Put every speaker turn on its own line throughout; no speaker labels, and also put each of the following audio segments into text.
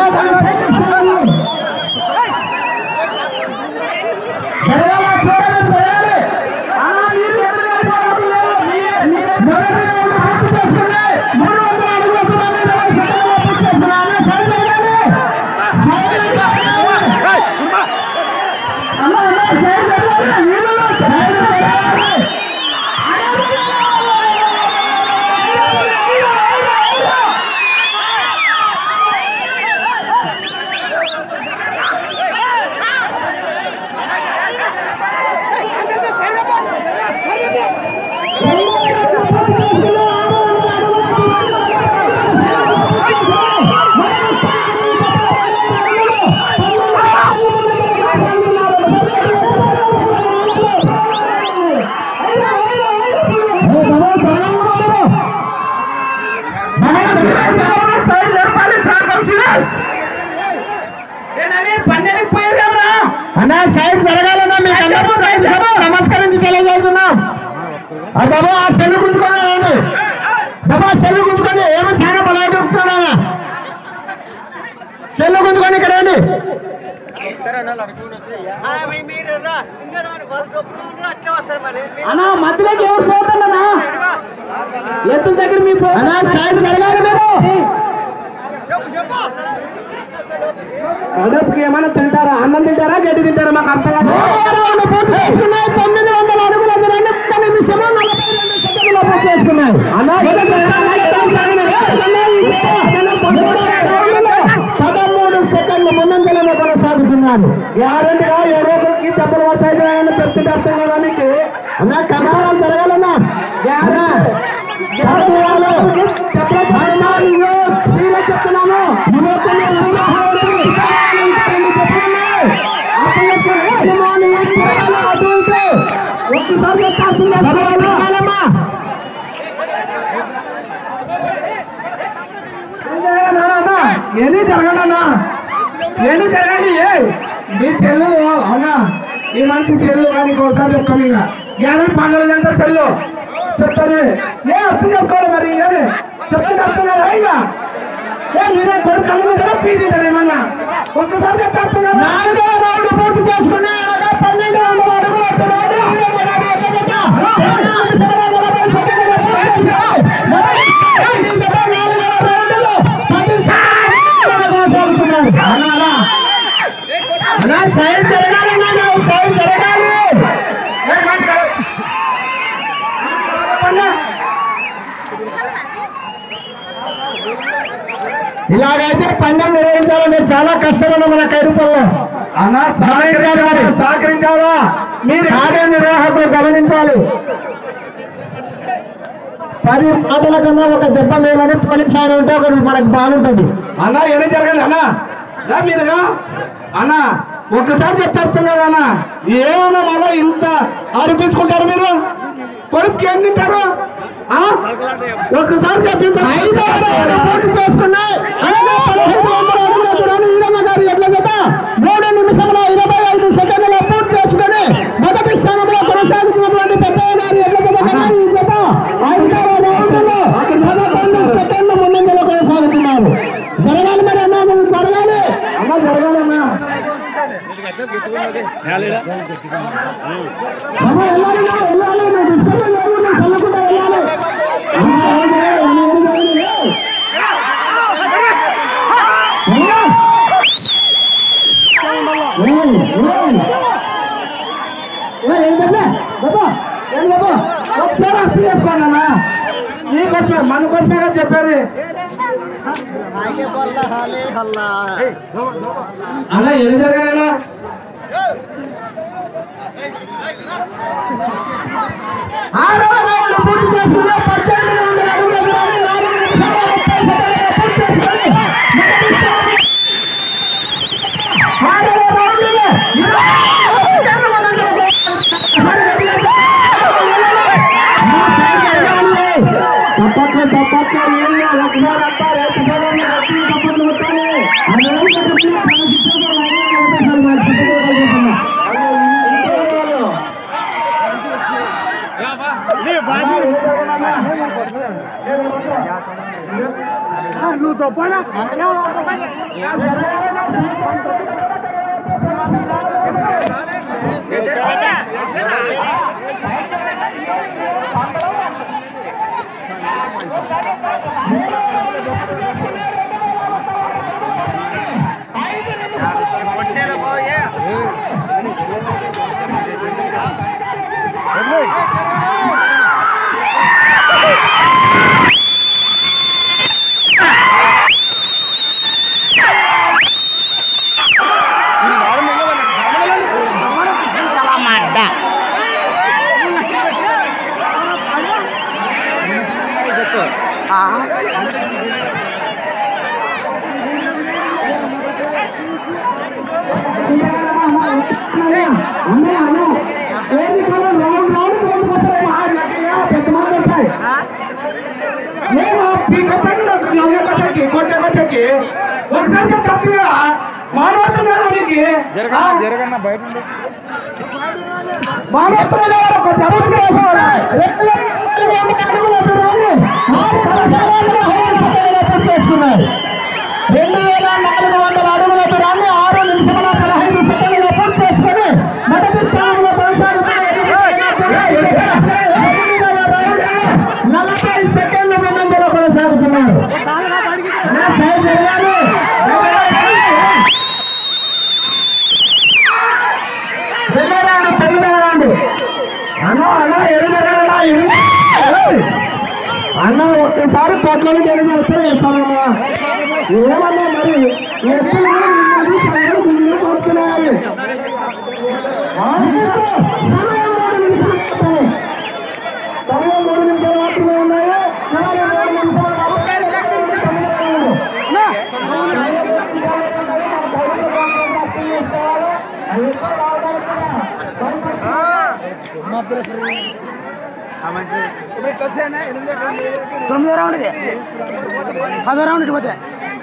జరగాలి చూడండి జరగాలి మొదటి రౌండ్ పూర్తి చేసుకున్నాయి మూడు వందల అడుగుల దూరాన్ని ఇరవై సెకండ్లలో పూర్తి చేసుకున్నాయి అన్న సైడ్ జరగాలి సైడ్ జరగాలి అన్న అన్న సైడ్ జరగాలి వీళ్ళు సైడ్ జరగాలి అన్నా సైడ్ జరగాలన్నా మీకు అందరూ సైడ్ జరగాలి. నమస్కరించి తెలియజేస్తున్నాం ఆ బాబా ఆ సెల్లు గుంజుకొని రండి బాబా సెల్లు గుంజుకొని ఏమో చాలా బలాయి దొరుకుతున్నాడా సెల్లు గుంజుకొని ఇక్కడ రండి
అన్నా మధ్యలోకి ఎవరు పోతారన్నా ఎత్తుల దగ్గర మీ పో-
అన్నా సైడ్ జరగాలి మీరు
కడుపుకి ఏమైనా తింటారా అన్నం తింటారా గడ్డి తింటారా మాకు అర్థం కాదు
మూడో రౌండ్ పూర్తి చేసుకున్నాయి తొమ్మిది వందల అడుగుల దూరాన్ని ఒక్క నిమిషము నలభై రెండు సెకండ్లలో పూర్తి చేసుకున్నాయి పదమూడు సెకండ్లు ముందంజలలో కొనసాగుతున్నారు గ్యారెంటీగా ఏడో ఒకరికి దెబ్బలు పడతాయి అని చెప్తుంటే అర్థం కదా మీకు అన్నా కమాలు జరగాలన్నా అన్నా, జాతీయాలు, హనుమాన్ యోగ్, మీరే చెప్తున్నాను యువకులు ఉత్సాహాలు, రెండు చెప్తున్నాయి. అసలు హనుమాన్ యోగ్ జరగాలి అటు ఇటు. ఒక్కసారి చెప్పాల్సిందే జరగాలమ్మా.
ఎన్ని జరగండి అన్నా ఎన్ని జరగండి ఏ మీ సెల్లు అవునా ఈ మనిషి సెల్లు కానీ ఒకసారి చెప్తాం ఇంకా గ్యారెంటీ పండుగ ఎంత సెల్లు చెప్తాను ఏ అర్థం చేసుకోవాలి మరి ఇంకేమి చెప్తే అర్థం కదా ఇంకా ఏ మీరే కొడుకు అనుకుంటారా పీజీ ఏమన్నా ఒక్కసారి చెప్తే అర్థం కదా
నాలుగవ రౌండ్ పూర్తి చేసుకున్నాయి అనగా పన్నెండు వందల అడుగుల దూరాన్ని ఇరవై నలభై ఒక్క జత. నలభై సెకండ్లలో పూర్తి చేసుకున్నాయి. మొదటి ఈ జత నాలుగవ రౌండ్లో పది సెకండ్ల కొనసాగుతున్నారు. అన్నా, అన్నా. అన్నా, సైడ్ జరగాలన్నా నువ్వు సైడ్ జరగాలి ఇలాగైతే పందెం నిర్వహించాలంటే చాలా కష్టమైన మన కైరుపల్లో
అన్నా
సహకరించాలి సహకరించాలా మీరు కార్యనిర్వాహకులు గమనించాలి పది మాటల కన్నా ఒక దెబ్బ మేమని పోలీస్ ఆయన ఉంటే ఒకటి మనకు బాగుంటుంది
అన్నా ఎన్ని జరగండి అన్నా రా మీరుగా అన్నా ఒక్కసారి చెప్తారు కదా అన్నా ఏమన్నా మళ్ళీ ఇంత అనిపించుకుంటారు మీరు కొడుకు ఏం తింటారు ఆ? ఒక్కసారి చెప్పించారు
ఐదో రౌండ్ పూర్తి చేసుకున్నాయి అలాగే పదహైదు వందల అడుగుల దూరాన్ని ఈరమ్మ గారి ఎడ్ల జత మూడు నిమిషముల ఇరవై ఐదు సెకండ్లలో పూర్తి చేసుకుని మొదటి స్థానంలో కొనసాగుతున్నటువంటి పెద్దయ్య గారి ఎడ్ల జత కన్నా ఈ జత ఐదవ రౌండ్లో పదకొండు సెకండ్ల ముందంజలో కొనసాగుతున్నారు జరగాలి మరి అన్నా నువ్వు జరగాలి
అమ్మ జరగాలన్నా
అమ్మ వెళ్ళాలి నా, వెళ్ళాలి నా డిస్టర్బ్ లేదు నువ్వు చల్లకుండా వెళ్ళాలి అమ్మ, వెళ్ళాలి, వెళ్ళాలి, వెళ్ళాలి. అమ్మా. ఏయ్, ఏయ్. ఏయ్, ఏం చెప్పలే? బాబా, ఏం బాబా?
ఒకసారి అర్థం చేసుకోండి అన్న నీకోసమే మన కోసమే కదా చెప్పేది అన్న ఎన్ని జరగాలన్నా
ఆరవ రౌండ్ పూర్తి చేసుకున్న పద్దెనిమిది వందల అడుగుల దూరాన్ని నాలుగు నిమిషాల ముప్పై సెకండ్లలో పూర్తి చేసుకుని మొదటి స్థానంలో ఆరవ రౌండ్లో ఇరవై ఐదు సెకండ్ల ముందంజలో మరి గట్టిగా చెప్పాలి. మా సైడ్ జరగాలి. చప్పట్లు చప్పట్లు ఏమి ఒకసారి అంతా రైతు సోదరులు గట్టి చప్పట్లు కొట్టాలి. అందరూ చప్పట్లు క్రమశిక్షణగా లైన్లో నిలబెట్టాలి. మరి చప్పట్లు కొట్టాలి.
నువ్వు తప్పనా ఒకసారి చెప్తున్నా మానవత్వం లేదా నీకు
జరగన్న జరగన్న బయట ఉండు.
మానవత్వం లేదా ఒక జరుగుతుంది
చేసుకున్నారు రెండు వేల నాలుగు వందల అడుగుల దూరాన్ని ఆరు నిమిషముల పదహైదు సెకండ్లలో పూర్తి చేసుకుని మొదటి స్థానంలో కొనసాగుతున్న ఎనిమిదవ రౌండ్లో నలభై సెకండ్ల ముందంజలో కొనసాగుతున్నారు నా సైడ్ జరగాలి రెండో రౌండ్ తొమ్మిదవ రౌండ్ అన్న అన్న ఎడు జరగడన్నా అన్న ఒక్కసారి కోట్లను జరిగితే వేస్తానన్నా ఏమన్నా మరి ఎద్దులు మిమ్మల్ని సంగతి ముందు కూర్చున్నారు సమయం మూడు నిమిషాలు మాత్రమే. సమయం మూడు నిమిషాలు మాత్రమే ఉన్నాయి సమయం మూడు నిమిషాలు
తొమ్మిదో రౌండ్ ఇది పదో రౌండ్ ఇటు పోతే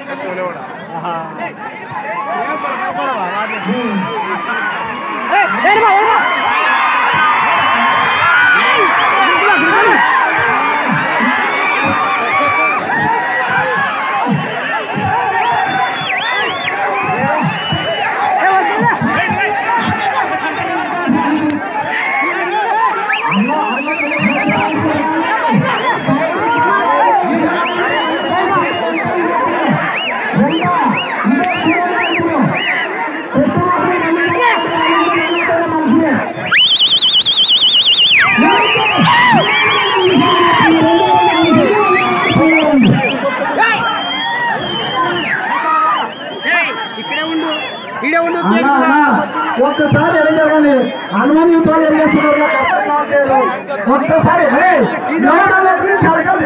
అన్నా, అన్నా, ఒక్కసారి ఏం జరగండి హనుమాన్ యూత్ వాళ్ళు ఏం చేస్తున్నారు నాకు అర్థం కావట్లేదు. ఒక్కసారి అరే, ఎవరు లేకపోతే చలకాలు-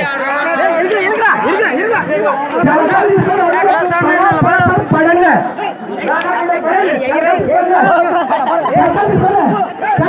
చలకాలు తీసుకొని పడండి. పడండి. చలకాలు తీసుకొని. చలకాలు తీసుకొని.